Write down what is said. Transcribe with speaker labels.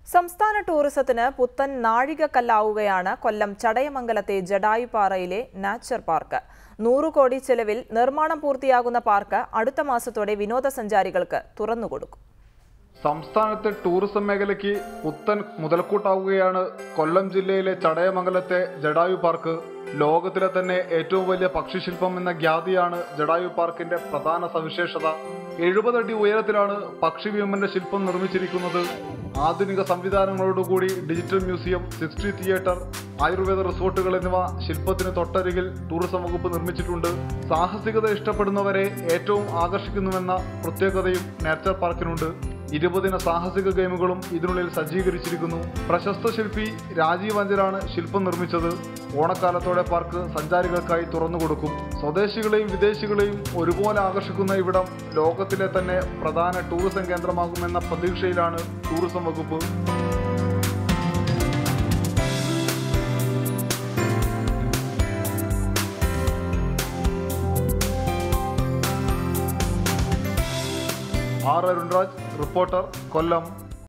Speaker 1: സംസ്ഥാന ടൂറിസത്തിന് പുത്തൻ നാഴികക്കല്ലാവുകയാണ് കൊല്ലം ചടയമംഗലത്തെ ജഡായുപാറയിലെ നാച്ചർ പാർക്ക് നൂറു കോടി ചെലവിൽ നിർമ്മാണം പൂർത്തിയാകുന്ന പാർക്ക് അടുത്ത മാസത്തോടെ വിനോദസഞ്ചാരികൾക്ക് തുറന്നുകൊടുക്കും
Speaker 2: സംസ്ഥാനത്തെ ടൂറിസം മേഖലയ്ക്ക് പുത്തൻ മുതൽക്കൂട്ടാവുകയാണ് കൊല്ലം ജില്ലയിലെ ചടയമംഗലത്തെ ജഡായു പാർക്ക് ലോകത്തിലെ തന്നെ ഏറ്റവും വലിയ പക്ഷിശില്പം എന്ന ഖ്യാതിയാണ് ജഡായു പാർക്കിന്റെ പ്രധാന സവിശേഷത എഴുപതടി ഉയരത്തിലാണ് പക്ഷി വ്യോമന്റെ ശില്പം നിർമ്മിച്ചിരിക്കുന്നത് ആധുനിക സംവിധാനങ്ങളോടുകൂടി digital museum sixty theatre Ayurveda റിസോർട്ടുകൾ എന്നിവ ശില്പത്തിന് തൊട്ടരികിൽ ടൂറിസം വകുപ്പ് നിർമ്മിച്ചിട്ടുണ്ട് സാഹസികത ഇഷ്ടപ്പെടുന്നവരെ ഏറ്റവും ആകർഷിക്കുന്നുവെന്ന പ്രത്യേകതയും നേച്ചർ പാർക്കിനുണ്ട് ഇരുപതിന സാഹസിക ഗെയിമുകളും ഇതിനുള്ളിൽ സജ്ജീകരിച്ചിരിക്കുന്നു പ്രശസ്ത ശില്പി രാജീവ് അഞ്ചലാണ് ശില്പം നിർമ്മിച്ചത് ഓണക്കാലത്തോടെ പാർക്ക് സഞ്ചാരികൾക്കായി തുറന്നുകൊടുക്കും സ്വദേശികളെയും വിദേശികളെയും ഒരുപോലെ ആകർഷിക്കുന്ന ഇവിടം ലോകത്തിലെ തന്നെ പ്രധാന ടൂറിസം കേന്ദ്രമാകുമെന്ന പ്രതീക്ഷയിലാണ് ടൂറിസം വകുപ്പ് ആർ അരുൺരാജ് റിപ്പോർട്ടർ കൊല്ലം